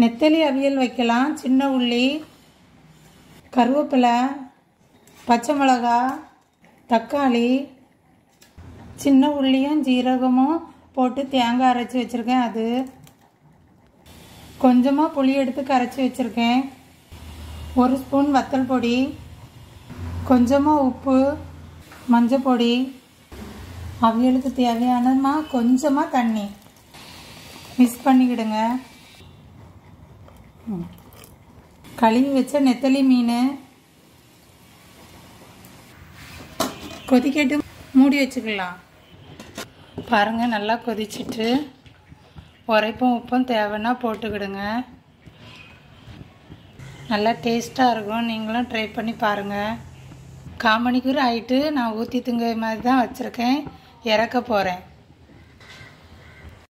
நெத்தலி அவியல் வைக்கலாம் சின்ன உள்ளி கருவேப்பிலை பச்சை மிளகா தக்காளி சின்ன உள்ளியும் ஜீரகமும் போட்டு தேங்காய் அரைச்சி வச்சுருக்கேன் அது கொஞ்சமாக புளி எடுத்து கரைச்சி வச்சுருக்கேன் ஒரு ஸ்பூன் வத்தல் பொடி கொஞ்சமாக உப்பு மஞ்சள் பொடி அவியலுக்கு தேவையானமா கொஞ்சமாக தண்ணி மிக்ஸ் பண்ணிக்கிடுங்க ம். கழுவி வச்ச நெத்தலி மீன் கொதிக்கட்டு மூடி வச்சுக்கலாம் பாருங்கள் நல்லா கொதிச்சிட்டு உரைப்பும் உப்பும் தேவைன்னா போட்டுக்கிடுங்க நல்லா டேஸ்ட்டாக இருக்கும் நீங்களும் ட்ரை பண்ணி பாருங்கள் காமணிக்கூர் ஆயிட்டு நான் ஊற்றி திங்க மாதிரி தான் வச்சுருக்கேன் இறக்க போகிறேன்